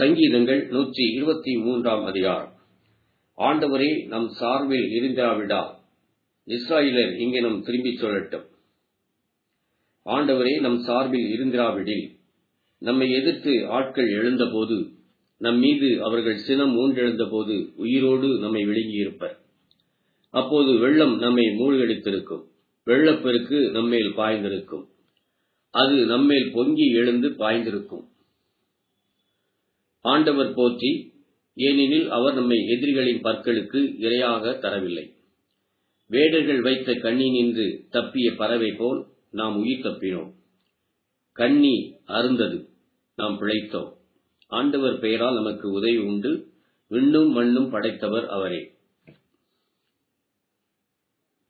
சங்கீதங்கள் நூற்றி இருபத்தி மூன்றாம் அதிகாரம் ஆண்டவரே நம் சார்பில் இருந்திராவிடா இஸ்ராயலர் இங்கெனும் திரும்பிச் சொல்லட்டும் ஆண்டவரே நம் சார்பில் இருந்திராவிடில் நம்மை எதிர்த்து ஆட்கள் எழுந்தபோது நம் மீது அவர்கள் சினம் ஊன்றெழுந்தபோது உயிரோடு நம்மை விழுங்கியிருப்பர் அப்போது வெள்ளம் நம்மை மூழ்கடித்திருக்கும் வெள்ளப்பெருக்கு நம்மேல் பாய்ந்திருக்கும் அது நம்மேல் பொங்கி எழுந்து பாய்ந்திருக்கும் ஆண்டவர் போற்றி ஏனெனில் அவர் நம்மை எதிரிகளின் பற்களுக்கு இரையாக தரவில்லை வேடர்கள் வைத்த கண்ணி நின்று தப்பிய பறவை போல் நாம் உயிர் தப்பினோம் கண்ணி அருந்தது நாம் பிழைத்தோம் ஆண்டவர் பெயரால் நமக்கு உதவி உண்டு விண்ணும் மண்ணும் படைத்தவர் அவரே